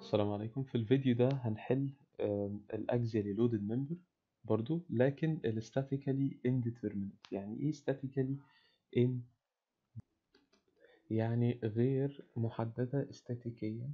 السلام عليكم في الفيديو ده هنحل الاكزيالي لودد ممبر برضو لكن ال statically indeterminate يعني ايه statically in يعني غير محددة استاتيكيا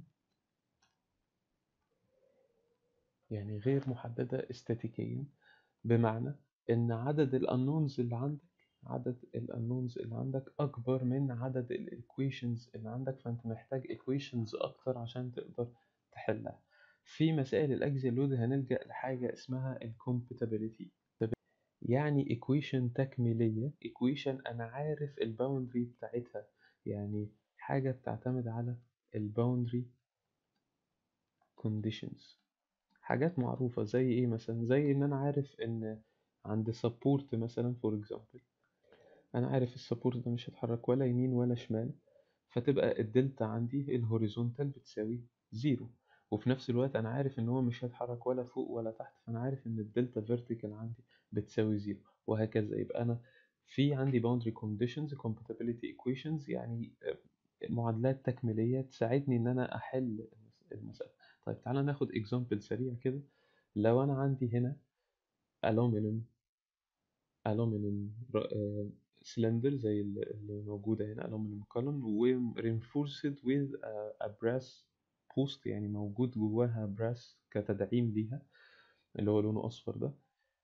يعني غير محددة استاتيكيا بمعنى ان عدد الانونز اللي عندك عدد الانونز اللي عندك اكبر من عدد الايكويشنز اللي عندك فانت محتاج ايكويشنز اكتر عشان تقدر تحلها في مسائل الاكزيال لود هنلجأ لحاجة اسمها الكومباتيبيليتي يعني equation تكميلية equation أنا عارف الباوندري بتاعتها يعني حاجة بتعتمد على الباوندري conditions حاجات معروفة زي ايه مثلا زي ان انا عارف ان عند support مثلا for example انا عارف السبورت ده مش هيتحرك ولا يمين ولا شمال فتبقى الدلتا عندي الهوريزونتال بتساوي زيرو وفي نفس الوقت انا عارف ان هو مش هيتحرك ولا فوق ولا تحت فانا عارف ان الدلتا فيرتيكال عندي بتساوي زيرو وهكذا يبقى انا في عندي boundary conditions compatibility equations يعني معادلات تكميلية تساعدني ان انا احل المسألة طيب تعالى ناخد example سريع كده لو انا عندي هنا aluminum aluminum سلندر زي اللي موجودة هنا aluminum column و reinforced with a brass post يعني موجود جواها براس كتدعيم ليها اللي هو لونه أصفر ده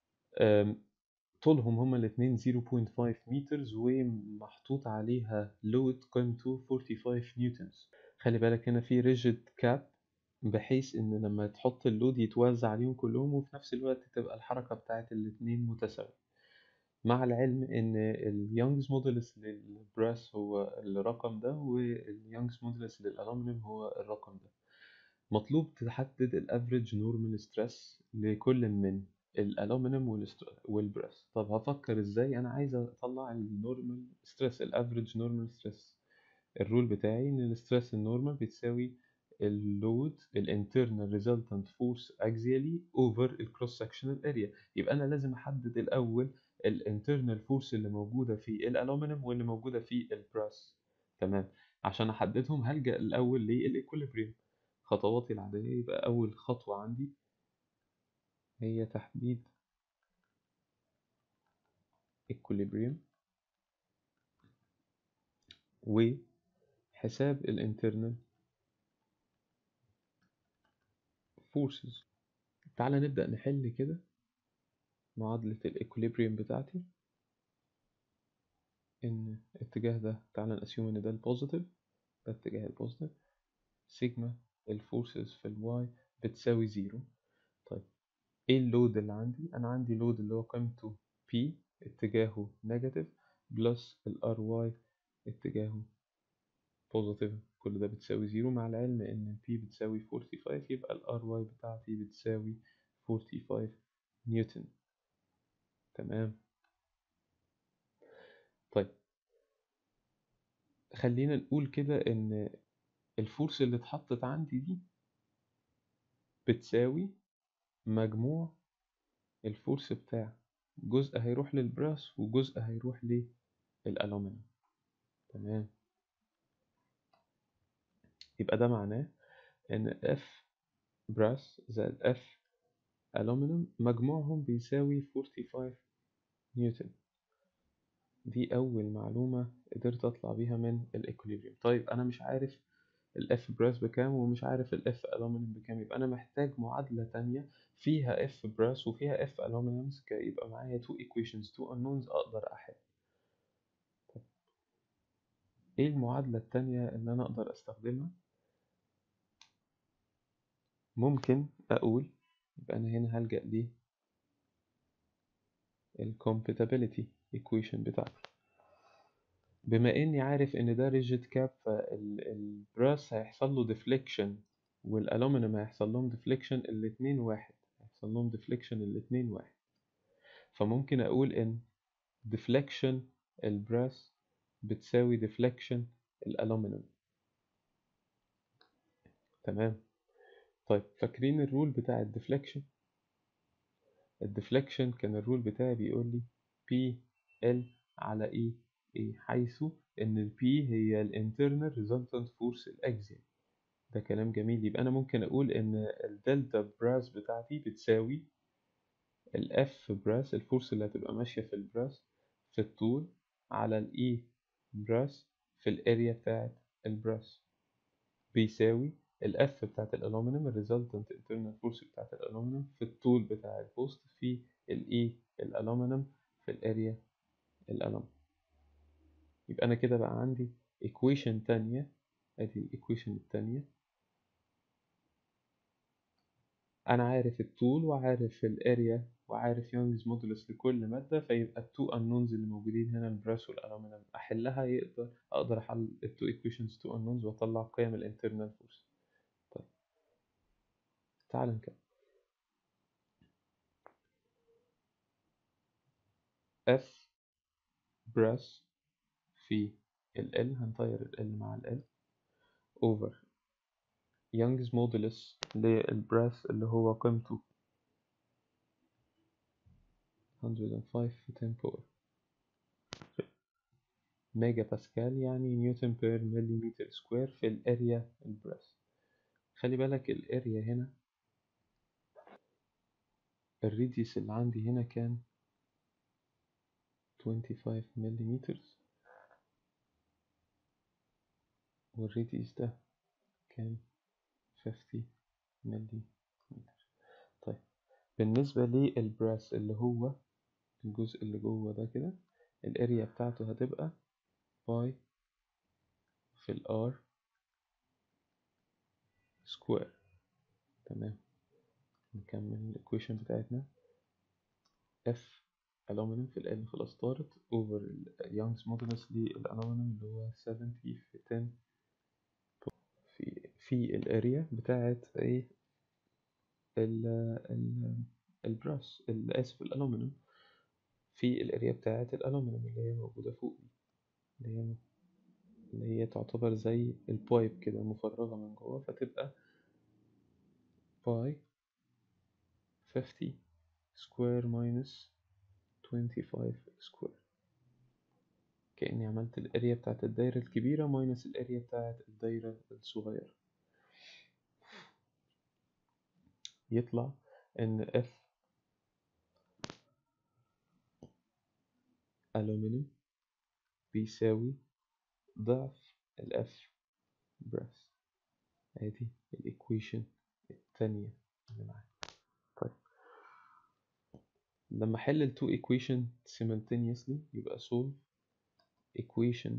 طولهم هما الاتنين 0.5 مترز ومحطوط عليها لود قيمته 45 نيوتنز خلي بالك هنا في ريجيد كاب بحيث ان لما تحط اللود يتوزع عليهم كلهم وفي نفس الوقت تبقى الحركة بتاعت الاتنين متساوية مع العلم ان اليونجز مودولس للبراس هو الرقم ده واليونجز مودولس للالومنيوم هو الرقم ده مطلوب تحدد الافريج نورمال ستريس لكل من الالومنيوم والبراس طب هفكر ازاي انا عايز اطلع النورمال ستريس الافريج نورمال ستريس الرول بتاعي ان الستريس النورمال بتساوي اللود الانترنال ريزلتنت فورس اكزيالي اوفر الكروس سكشنال اريا يبقى انا لازم احدد الاول الانترنال فورس اللي موجوده في الالومنيوم واللي موجوده في البراس تمام عشان احددهم هلجا الاول للايكوليبريم خطواتي العاديه يبقى اول خطوه عندي هي تحديد equilibrium وحساب الانترنال forces تعالى نبدأ نحل كده معادلة الايكوليبريم بتاعتي ان الاتجاه ده تعالى نأسيوم ان ده البوزيتيف ده اتجاه البوزيتيف سيجما الفورسز في الواي بتساوي زيرو طيب ايه اللود اللي عندي انا عندي لود اللي هو قيمته P اتجاهه نيجاتيف بلس الار واي اتجاهه بوزيتيف كل ده بتساوي زيرو مع العلم ان P بتساوي 45 يبقى الار واي بتاعتي بتساوي 45 نيوتن تمام طيب خلينا نقول كده ان الفورس اللي اتحطت عندي دي بتساوي مجموع الفورس بتاع جزء هيروح للبراس وجزء هيروح للألومنيوم تمام يبقى ده معناه ان F براس زائد F ألومنيوم مجموعهم بيساوي 45 نيوتن دي أول معلومة قدرت أطلع بيها من الإكوليبريم طيب أنا مش عارف الاف براس بكام ومش عارف الاف الومنيوم بكام يبقى انا محتاج معادله تانية فيها اف براس وفيها اف الومنيومز يبقى معايا تو equations تو unknowns اقدر احل طب ايه المعادله التانية اللي انا اقدر استخدمها ممكن اقول يبقى انا هنا هلجأ ليه الcompatibility equation بتاعتي بما اني عارف ان ده ريجيد كاب فالبراس هيحصل له ديفليكشن والالومنيوم هيحصل لهم ديفليكشن الاتنين واحد هيحصل لهم ديفليكشن الاتنين واحد فممكن اقول ان ديفليكشن البراس بتساوي ديفليكشن الالومنيوم تمام طيب فاكرين الرول بتاع الديفليكشن الديفليكشن كان الرول بتاعي بيقول لي بي ال على اي ايه حيث ان ال P هي ال internal resultant force الاكزيال ده كلام جميل يبقى أنا ممكن أقول إن الدلتا براس بتاعتي بتساوي الإف براس الفورس اللي هتبقى ماشية في البراس في الطول على الإي براس في الأريا بتاعت البراس بيساوي الإف بتاعت الألومنيوم الريزلتنت انترنال فورس بتاعت الألومنيوم في الطول بتاع البوست في الإي الألومنيوم في الأريا الألومنيوم يبقى أنا كده بقى عندي equation تانية أدي الإيكويشن التانية أنا عارف الطول وعارف الأريا وعارف يونجز مودولس لكل مادة فيبقى التو unknowns اللي موجودين هنا البراس والألومنيوم أحلها يقدر أقدر أحل التو equations two unknowns وأطلع قيم الانترنال فورس طيب تعال نكمل F براس في ال L هنطير ال L مع ال L over يونجز مودولس للبراس اللي هو قيمته 105 في 10 باور ميجا باسكال يعني نيوتن بير مليمتر سكوير في الاريا البراس خلي بالك الاريا هنا الريديوس اللي عندي هنا كان 25 مليمتر والريديوس ده كان 50 مليمتر طيب بالنسبة للبراس اللي هو الجزء اللي جوه ده كده الاريا بتاعته هتبقى باي في الار سكوير تمام نكمل الايكويشن بتاعتنا اف الومنيوم في ال خلاص طارت اوفر اليونجز مودولس للالومنيوم اللي هو 70 في 10 في في الاريا بتاعت ايه ال ال البراس اسف الالومنيوم في الاريا بتاعت الالومنيوم اللي هي موجودة فوق دي اللي هي اللي هي تعتبر زي البايب كده مفرغة من جوه فتبقى باي 50 سكوير ماينس 25 سكوير كأني عملت الاريا بتاعت الدايرة الكبيرة ماينس الاريا بتاعت الدايرة الصغيرة يطلع ان F ألومنيوم بيساوي ضعف الأف براس ادي الايكويشن التانية اللي معانا طيب لما احل ال two equation simultaneously يبقى solve equation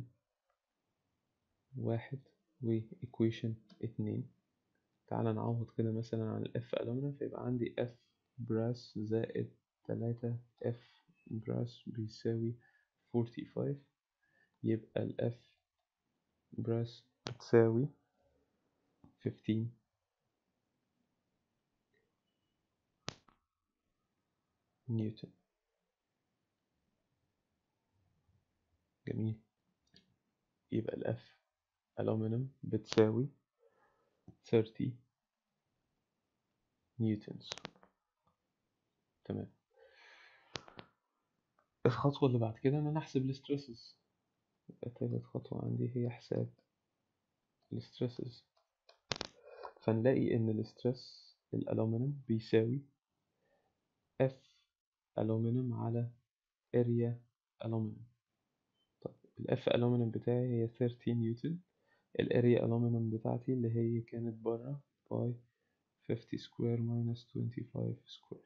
واحد و equation اتنين تعالى نعوض كده مثلا عن ال F ألومنيوم فيبقى عندي F براس زائد تلاتة F براس بيساوي 45 يبقى ال F براس بتساوي 15 نيوتن جميل يبقى ال F ألومنيوم بتساوي 30 نيوتنز تمام الخطوة اللي بعد كده إن أنا أحسب الستريسز يبقى تالت خطوة عندي هي حساب الستريسز فنلاقي إن الستريس الألومنيوم بيساوي F ألومنيوم على اريا ألومنيوم طب ال F ألومنيوم بتاعي هي 30 نيوتن الاريا ألومنيوم بتاعتي اللي هي كانت برا باي 50 سكوير ماينس 25 سكوير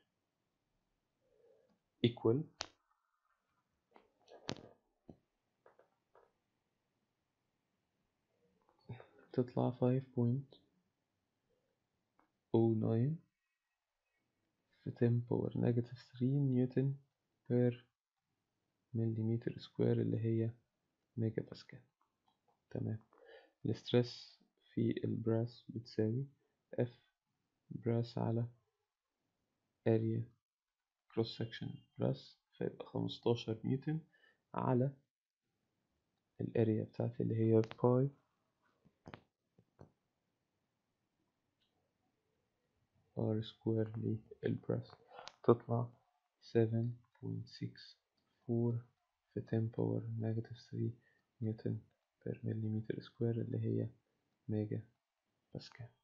equal تطلع 5.09 في 10 باور نيجاتيف 3 نيوتن بير مليمتر سكوير اللي هي ميجا باسكال تمام الستريس في البراس بتساوي F براس على اريا كروس سكشن براس فيبقى 15 نيوتن على الاريا بتاعتي اللي هي باي ار سكوير للبراس تطلع 7.64 في 10 باور نيجاتيف 3 نيوتن بير مليمتر سكوير اللي هي ميجا باسكال